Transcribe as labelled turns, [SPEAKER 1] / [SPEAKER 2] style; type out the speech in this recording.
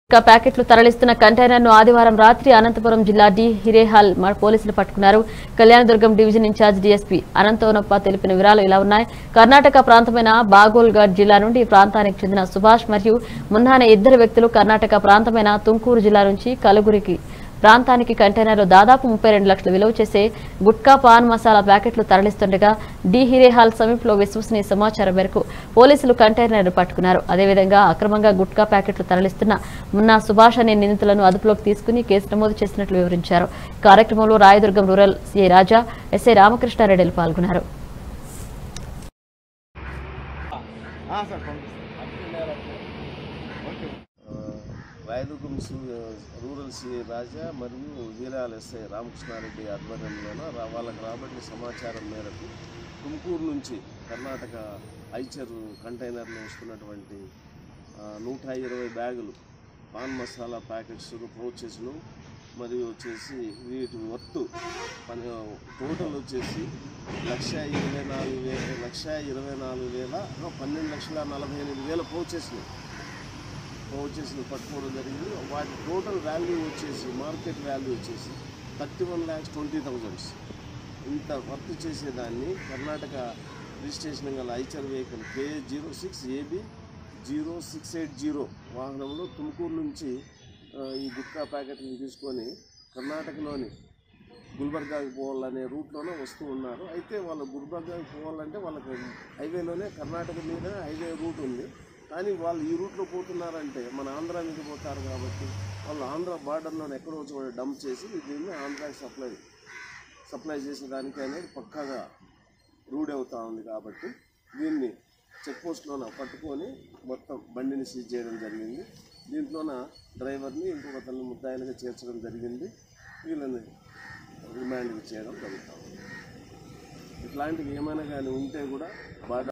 [SPEAKER 1] ఇక ప్యాకెట్లు తరలిస్తున్న కంటైనర్ను ఆదివారం రాత్రి అనంతపురం జిల్లా డి హిరేహాల్ మ- పోలీసులు పట్టుకున్నారు Kalyanadurgam division incharge DSP Ananthonappa తెలిపిన వివరాలు ఇలా ఉన్నాయి కర్ణాటక ప్రాంతమైన బాగోల్గఢ్ జిల్లా నుండి ఈ ప్రాంతానికి చెందిన సుభాష్ మరియు మున్నా అనే ఇద్దరు వ్యక్తులు కర్ణాటక ప్రాంతమైన తుంకూరు జిల్లా నుంచి కలుగురికి ప్రాంతానికి కంటైనర్లు దాదాపు ముప్పై రెండు లక్షల విలువ చేసే గుట్కా పాన్ మసాలా ప్యాకెట్లు తరలిస్తుండగా డి హిరేహాల్ సమీపంలో విశ్వసనీయ సమాచారం మేరకు పోలీసులు కంటైనర్ పట్టుకున్నారు అదేవిధంగా అక్రమంగా గుట్కా ప్యాకెట్లు తరలిస్తున్న మున్నా సుభాష్ అనే నిందితులను అదుపులోకి తీసుకుని కేసు నమోదు చేసినట్లు వివరించారు ఈ కార్యక్రమంలో Rayadurgam rural CI Raja SI రామకృష్ణారెడ్డిలు పాల్గొన్నారు
[SPEAKER 2] ఆ, సార్ పంపిస్తాను
[SPEAKER 3] రాయదుర్గం సు- రూరల్ సిఐ రాజా మరియు వీరాల ఎస్ఐ రామకృష్ణారెడ్డి ఆధ్వర్యంలోన రా- వాళ్ళకి రాబడిన సమాచారం మేరకు తుమ్కూరు నుంచి కర్ణాటక ఐచర్ కంటైనర్లో వస్తున్నటువంటి ఆ, నూట ఇరవై బ్యాగులు పాన్ మసాలా ప్యాకెట్స్ పౌచెస్లు మరియు వచ్చేసి వీటి వర్త్ పని టోటల్ వచ్చేసి లక్ష ఇరవై నాలుగు వేల లక్ష ఇరవై నాలుగు వేల ఆ, పన్నెండు లక్షల నలభై ఎనిమిది వేల పౌచెస్లు వచ్చేసి పట్టుకోవడం జరిగింది వాటి టోటల్ వాల్యూ వచ్చేసి మార్కెట్ వాల్యూ వచ్చేసి thirty one lakhs twenty thousands ఇంత వర్క్ చేసేదాన్ని కర్ణాటక రిజిస్ట్రేషన్ గల Eicher vehicle K zero six A B zero six eight zero వాహనంలో తుమ్కూరు నుంచి ఆ, ఈ గుట్కా ప్యాకెట్ని తీసుకొని కర్ణాటకలోని గుల్బర్గాకి పోవాలనే రూట్లోనే వస్తూ ఉన్నారు అయితే వాళ్ళు గుల్బర్గాకి పోవాలంటే వాళ్ళకి హైవేలోనే కర్ణాటక మీద హైవే రూట్ ఉంది కానీ వాళ్ళు ఈ రూట్లో పోతున్నారంటే మన ఆంధ్ర మీద పోతారు కాబట్టి వాళ్ళు ఆంధ్ర బార్డర్లోనే ఎక్కడో చోట డంప్ చేసి దీన్ని ఆంధ్రాకి సప్లై సప్లై చేసేదానికి అనేది పక్కాగా రూఢి అవుతా ఉంది కాబట్టి దీన్ని చెక్ పోస్ట్లోన పట్టుకొని మొత్తం బండిని సీజ్ చేయడం జరిగింది దీంట్లోన డ్రైవర్ని ఇంకొక అతన్ని ముద్దాయిలుగా చేర్చడం జరిగింది వీళ్ళని రిమాండ్కి చేయడం జరుగుతుంది ఇట్లాంటివి ఏమైనా కానీ ఉంటే కూడా బాగా